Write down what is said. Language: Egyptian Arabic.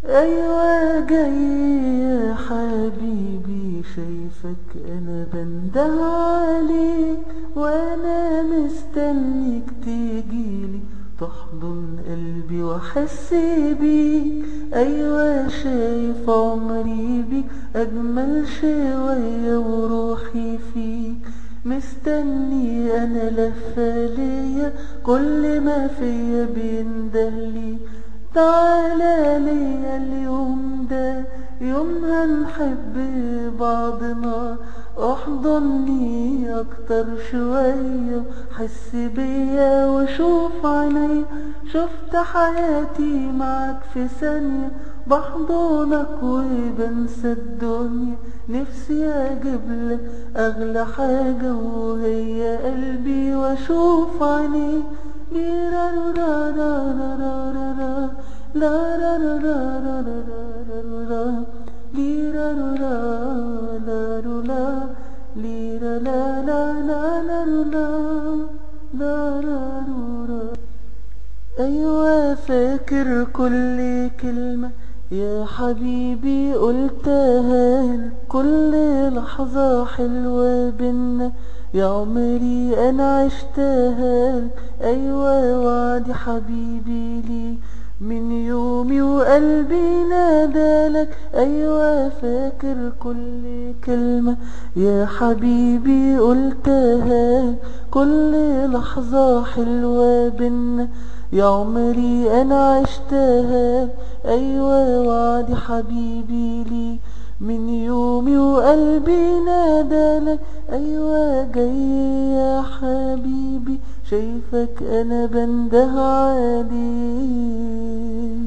أيوة جاي يا حبيبي شايفك أنا بنده عليك وأنا مستنيك تجيلي تحضن قلبي وأحس بيك أيوة شايف عمري بيك أجمل شوية وروحي فيك مستني أنا لفة ليا كل ما فيا بيندهلي تعالى ليا اليوم ده يوم هنحب بعضنا احضني اكتر شوية حس بيا وشوف عيني شفت حياتي معك في ثانية بحضنك وبنسى الدنيا نفسي اجيب لك اغلى حاجة وهي قلبي واشوف عينيك ليرا را را را را را را لا را را را را را را را را ليرا را لا رو لا ليرا لا لا لا لا رو لا لا را رو را أيوة فاكر كل كلمة يا حبيبي قلتها لك. كل لحظة حلوة بينا يا عمري أنا عشتها لك. أيوة وعدي حبيبي لي من يومي وقلبي نادالك أيوة فاكر كل كلمة يا حبيبي قلتها لك. كل لحظة حلوة بينا يا عمري أنا عشتها أيوة وعدي حبيبي لي من يومي وقلبي نادالك أيوة جاي يا حبيبي شايفك أنا بنده عليك